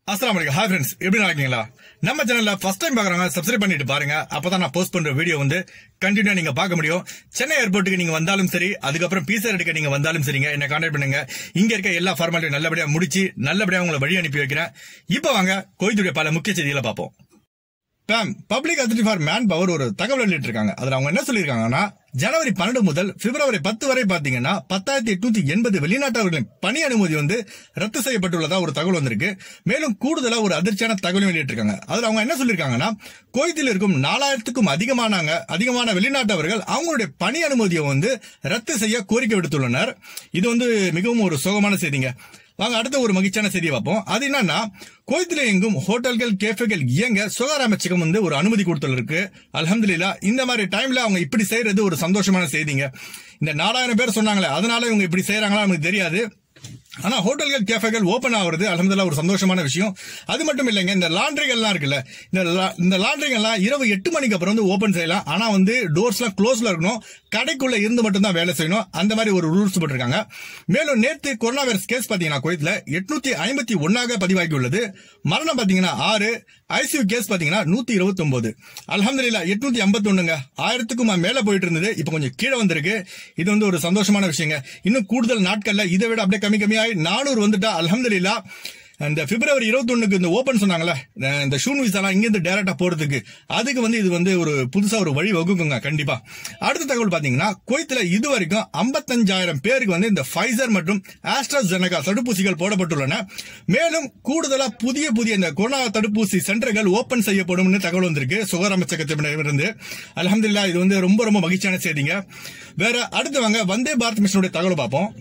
அஸ்லாம் வலைக்கம் hi friends எப்படி இருக்கீங்களா நம்ம சேனல்ல ஃபர்ஸ்ட் டைம் பாக்குறவங்க சப்ஸ்கிரைப் பண்ணிட்டு பாருங்க அப்பதான் நான் போஸ்ட் பண்ற வீடியோ வந்து கண்டினியூ நீங்க பார்க்க முடியும் சென்னை ஏர்போர்ட்டுக்கு நீங்க வந்தாலும் சரி அதுக்கப்புறம் பீசர் எடுக்க நீங்க வந்தாலும் சரிங்க என்ன கான்டாக்ட் பண்ணுங்க இங்க இருக்க எல்லா ஃபார்மாலிட்டியும் நல்லபடியா முடிச்சு நல்லபடியா உங்களை வழி அனுப்பி வைக்கிறேன் இப்போ வாங்க கோயத்துடைய பல முக்கிய செய்திகளை பார்ப்போம் PAM public authority for manpower ஒரு தகவல் வெளியிட்டு இருக்காங்க அதுல அவங்க என்ன சொல்லியிருக்காங்கன்னா ஜனவரி பன்னெண்டு முதல் பிப்ரவரி பத்து வரை பாத்தீங்கன்னா பத்தாயிரத்தி எட்நூத்தி எண்பது வெளிநாட்டவர்களின் பணி அனுமதி வந்து ரத்து செய்யப்பட்டுள்ளதா ஒரு தகவல் வந்திருக்கு மேலும் கூடுதலா ஒரு அதிர்ச்சியான தகவல் வெளியிட்டிருக்காங்க அதுல அவங்க என்ன சொல்லியிருக்காங்கன்னா கோயத்தில் இருக்கும் நாலாயிரத்துக்கும் அதிகமானாங்க அதிகமான வெளிநாட்டவர்கள் அவங்களுடைய பணி அனுமதியை வந்து ரத்து செய்ய கோரிக்கை விடுத்துள்ளனர் இது வந்து மிகவும் ஒரு சோகமான செய்திங்க வாங்க அடுத்த ஒரு மகிழ்ச்சியான செய்தியை பார்ப்போம் அது என்னன்னா கோயத்தில் எங்கும் ஹோட்டல்கள் கேஃபேகள் இயங்க சுகாதார அமைச்சகம் வந்து ஒரு அனுமதி கொடுத்துருக்கு அல்ஹம்துலில்லா இந்த மாதிரி டைம்ல அவங்க இப்படி செய்யறது ஒரு சந்தோஷமான செய்திங்க இந்த நாலாயிரம் பேர் சொன்னாங்களே அதனால இவங்க இப்படி செய்யறாங்களா நமக்கு தெரியாது ஆனா ஹோட்டல்கள் கேஃபேகள் ஓபன் ஆகுறது அலமதுல்லா ஒரு சந்தோஷமான விஷயம் அது மட்டும் இல்லைங்க இந்த லாண்ட்ரிகள்லாம் இருக்குல்ல இந்த லா- இந்த லாண்ட்ரிகள்லாம் இரவு எட்டு மணிக்கு அப்புறம் வந்து ஓபன் செய்யலாம் ஆனா வந்து டோர்ஸ்லாம் க்ளோஸ்ல இருக்கணும் கடைக்குள்ள இருந்து மட்டும் தான் வேலை செய்யணும் அந்த மாதிரி ஒரு ரூல்ஸ் போட்டிருக்காங்க மேலும் நேற்று கொரோனா வைரஸ் கேஸ் பாத்தீங்கன்னா குவைத்ல எட்நூத்தி ஐம்பத்தி ஒன்னாக பதிவாகி உள்ளது மரணம் பாத்தீங்கன்னா ஆறு ஐசியூ கேஸ் பாத்தீங்கன்னா நூத்தி இருபத்தி ஒன்பது அலமதுல்லா எட்நூத்தி ஐம்பத்தி ஒண்ணுங்க ஆயிரத்துக்கும் மேல போயிட்டு இருந்தது இப்ப கொஞ்சம் கீழே வந்திருக்கு இது வந்து ஒரு சந்தோஷமான விஷயங்க இன்னும் கூடுதல் நாட்கள்ல இதை விட அப்படியே கம்மி கம்மியாகி நானூறு வந்துட்டா அல்ஹம்துலில்லா இந்த பிப்ரவரி இருபத்தொன்னுக்கு இந்த ஓபன் சொன்னாங்களே அஹ் இந்த ஷூன் விசாலாம் இங்கிருந்து டேரக்டா போறதுக்கு அதுக்கு வந்து இது வந்து ஒரு புதுசா ஒரு வழி வகுக்குங்க கண்டிப்பா அடுத்த தகவல் பாத்தீங்கன்னா குவைத்துல இது வரைக்கும் ஐம்பத்தஞ்சாயிரம் பேருக்கு வந்து இந்த ஃபைசர் மற்றும் ஆஸ்ட்ராஜெனகா தடுப்பூசிகள் போடப்பட்டுள்ளன மேலும் கூடுதலா புதிய புதிய இந்த கொரோனா தடுப்பூசி சென்டர்கள் ஓபன் செய்யப்படும்னு தகவல் வந்திருக்கு சுகாதார அமைச்சகத்திடமிருந்து அல்ஹம்துலில்லாஹ் இது வந்து ரொம்ப ரொம்ப மகிழ்ச்சியான செய்திங்க வேற அடுத்து வாங்க வந்தே பாரத் மிஷனுடைய தகவல் பார்ப்போம்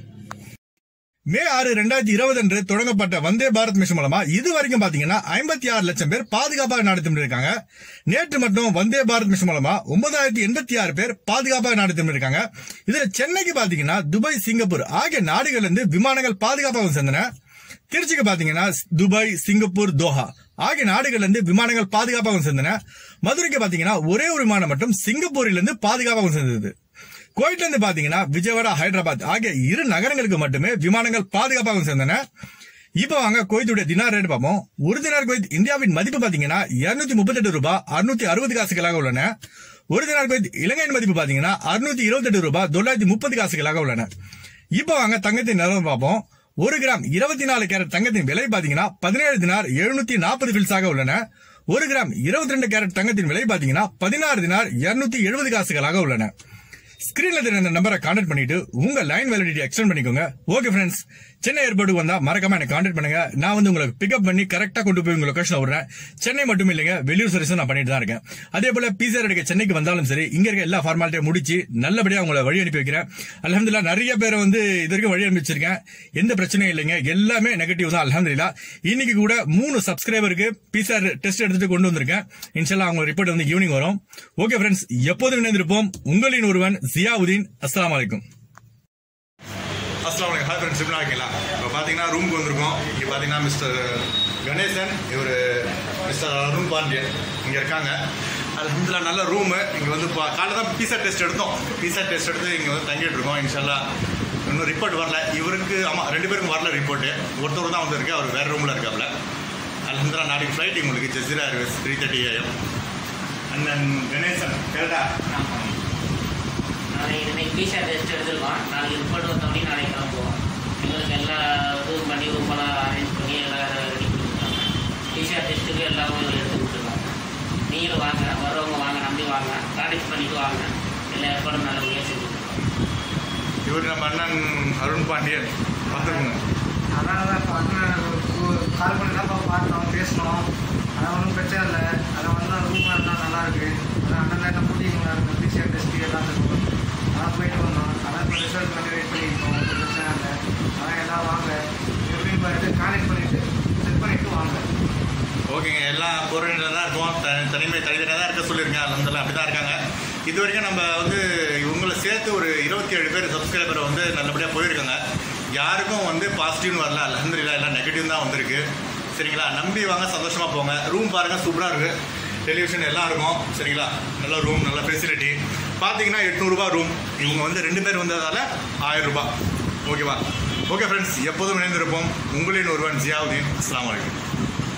மே ஆறு ரெண்டாயிரத்தி இருபது அன்று தொடங்கப்பட்ட வந்தே பாரத் மிஷன் மூலமா இது வரைக்கும் பாத்தீங்கன்னா ஐம்பத்தி ஆறு லட்சம் பேர் பாதுகாப்பாக நாடு திரும்பியிருக்காங்க நேற்று மட்டும் வந்தே பாரத் மிஷன் மூலமா ஒன்பதாயிரத்தி எண்பத்தி ஆறு பேர் பாதுகாப்பாக நாடு திரும்பியிருக்காங்க இதுல சென்னைக்கு பாத்தீங்கன்னா துபாய் சிங்கப்பூர் ஆகிய நாடுகள்ல இருந்து விமானங்கள் பாதுகாப்பாக சேர்ந்தன திருச்சிக்கு பாத்தீங்கன்னா துபாய் சிங்கப்பூர் தோஹா ஆகிய நாடுகள்ல இருந்து விமானங்கள் பாதுகாப்பாக சேர்ந்தன மதுரைக்கு பாத்தீங்கன்னா ஒரே ஒரு விமானம் மட்டும் சிங்கப்பூரில் இருந்து பாதுகாப்பாக சேர்ந்தது கோயிட்ல இருந்து பாத்தீங்கன்னா விஜயவாடா ஹைதராபாத் ஆகிய இரு நகரங்களுக்கு மட்டுமே விமானங்கள் பாதுகாப்பாக சேர்ந்தன இப்ப வாங்க கோயத்துடைய தினார் ரேட் பார்ப்போம் ஒரு தினார் கோயத் இந்தியாவின் மதிப்பு பாத்தீங்கன்னா 238 முப்பத்தெட்டு ரூபாய் அறுநூத்தி அறுபது காசுகளாக உள்ளன ஒரு தினார் கோயத் இலங்கையின் மதிப்பு பாத்தீங்கன்னா அறுநூத்தி இருபத்தெட்டு ரூபாய் தொள்ளாயிரத்தி முப்பது காசுகளாக உள்ளன இப்ப வாங்க தங்கத்தின் நிலவரம் பார்ப்போம் ஒரு கிராம் இருபத்தி நாலு கேரட் தங்கத்தின் விலை பாத்தீங்கன்னா பதினேழு தினார் எழுநூத்தி நாற்பது பில்ஸாக உள்ளன ஒரு கிராம் இருபத்தி ரெண்டு கேரட் தங்கத்தின் விலை பாத்தீங்கன்னா பதினாறு தினார் இருநூத்தி எழுபது காசுகளாக உள்ளன ஸ்கிரீன்ல தெரியுற இந்த நம்பரை கான்டாக்ட் பண்ணிட்டு உங்க லைன் வேலிடிட்டி எக்ஸ்டெண்ட் பண்ணிக்கோங்க ஓகே ஃப்ரெண்ட்ஸ் சென்னை ஏர்போர்ட்டுக்கு வந்தா மறக்காம எனக்கு கான்டாக்ட் பண்ணுங்க நான் வந்து உங்களுக்கு பிக்கப் பண்ணி கரெக்டா கொண்டு போய் உங்க லொகேஷன் விடுறேன் சென்னை மட்டும் இல்லைங்க வெளியூர் சர்வீஸும் நான் பண்ணிட்டு தான் இருக்கேன் அதே போல பிசா எடுக்க சென்னைக்கு வந்தாலும் சரி இங்க இருக்க எல்லா ஃபார்மாலிட்டியும் முடிச்சு நல்லபடியா உங்களை வழி அனுப்பி வைக்கிறேன் அல்ஹம்துலில்லாஹ் நிறைய பேரை வந்து இது வரைக்கும் வழி அனுப்பி வச்சிருக்கேன் எந்த பிரச்சனையும் இல்லைங்க எல்லாமே நெகட்டிவ் தான் அல்ஹம்துலில்லாஹ் இன்னைக்கு கூட மூணு சப்ஸ்கிரைபருக்கு பிசார் டெஸ்ட் எடுத்துட்டு கொண்டு வந்திருக்கேன் இன்ஷால்லா அவங்க ரிப்போர்ட் வந்து ஈவினிங் வரும் ஓகே ஃப்ரெண்ட்ஸ் எப்போதும் இணைந்திருப்போம் உங்களின் ஒருவன் ஜியாவுதீன் அஸ்ஸலாமு அலைக்கும் அஸ்லாம் வலைக்கம் ஹாய் ஃப்ரெண்ட்ஸ் எப்படி இருக்கீங்களா இப்போ பார்த்தீங்கன்னா ரூமுக்கு வந்திருக்கோம் இங்கே பார்த்தீங்கன்னா மிஸ்டர் கணேசன் இவர் மிஸ்டர் அருண் பாண்டியன் இங்கே இருக்காங்க அல்ஹம்துலில்லாஹ் நல்ல ரூமு இங்கே வந்து பா- காலைல தான் பீஸா டெஸ்ட் எடுத்தோம் பீஸா டெஸ்ட் எடுத்து இங்கே வந்து தங்கிட்டு இருக்கோம் இன்ஷால்லா இன்னும் ரிப்போர்ட் வரல இவருக்கு ஆமாம் ரெண்டு பேருக்கும் வரல ரிப்போர்ட்டு ஒருத்தர் தான் வந்திருக்கு அவர் வேறு ரூமில் இருக்காப்புல அல்ஹம்துலில்லாஹ் நாளைக்கு ஃப்ளைட் உங்களுக்கு Jazeera airways three thirty AM அண்ணன் கணேசன் கேட்டா நாளைக்கு இன்னைக்கு பிசா டெஸ்ட் எடுத்துருக்கோம் நாளைக்கு ரிப்போர்ட் வந்தோடனே நாளைக்கு கிளம்புவோம் எங்களுக்கு எல்லா இதுவும் பண்ணி ரூமெல்லாம் அரேஞ்ச் பண்ணி எல்லாம் ரெடி பண்ணிருக்காங்க பிசா டெஸ்ட்டுக்கு எல்லாமே எடுத்து கொடுத்துருக்காங்க நீங்களும் வாங்க வர்றவங்க வாங்க நம்பி வாங்க கான்டெக்ட் பண்ணிட்டு வாங்க எல்லா ஏற்பாடும் நல்லபடியாக செஞ்சு கொடுத்துருக்கோம் இவர் நம்ம அண்ணன் அருண் பாண்டியன் பார்த்துக்கோங்க அதனால தான் இப்போ அண்ணன் கால் பண்ணி தான் இப்போ பார்த்தோம் பேசணும் அது ஒன்றும் பிரச்சனை இல்லை அதை வந்து ரூமாக இருந்தால் நல்லா இருக்கு அதான் அண்ணன் என்ன கூட்டிங்க இந்த பிசிஆர் டெஸ்ட் எல்லாத்துக்கும் அதான் போயிட்டு வந்தோம் அதான் இப்போ ரிசல்ட் பண்ணி வெயிட் பண்ணியிருக்கோம் ஒன்றும் பிரச்சனை இல்லை அதான் எல்லாம் வாங்க எப்படின்னு பார்த்து கான்டெக்ட் பண்ணிவிட்டு செக் பண்ணிவிட்டு வாங்க ஓகேங்க எல்லாம் பொருளில் தான் இருக்கும் த தனிமை தனித்தனியாக தான் இருக்க சொல்லியிருக்கேன் அலமதுல்லா அப்படி தான் இருக்காங்க இது வரைக்கும் நம்ம வந்து இவங்களை சேர்த்து ஒரு இருபத்தி ஏழு பேர் சப்ஸ்கிரைபர் வந்து நல்லபடியாக போயிருக்காங்க யாருக்கும் வந்து பாசிட்டிவ்னு வரல அலமதுல்லா எல்லாம் நெகட்டிவ் தான் வந்திருக்கு சரிங்களா நம்பி வாங்க சந்தோஷமாக போங்க ரூம் பாருங்கள் சூப்பராக இருக்குது டெலிவிஷன் எல்லாம் இருக்கும் சரிங்களா நல்ல ரூம் நல்ல ஃபெசிலிட்டி பார்த்தீங்கன்னா எட்நூறுபா ரூம் இவங்க வந்து ரெண்டு பேர் வந்ததால ஆயிரம் ரூபாய் ஓகேவா ஓகே ஃப்ரெண்ட்ஸ் எப்போதும் இணைந்திருப்போம் உங்களின் ஒருவன் ஜியாவுதீன் அஸ்ஸலாமு அலைக்கும்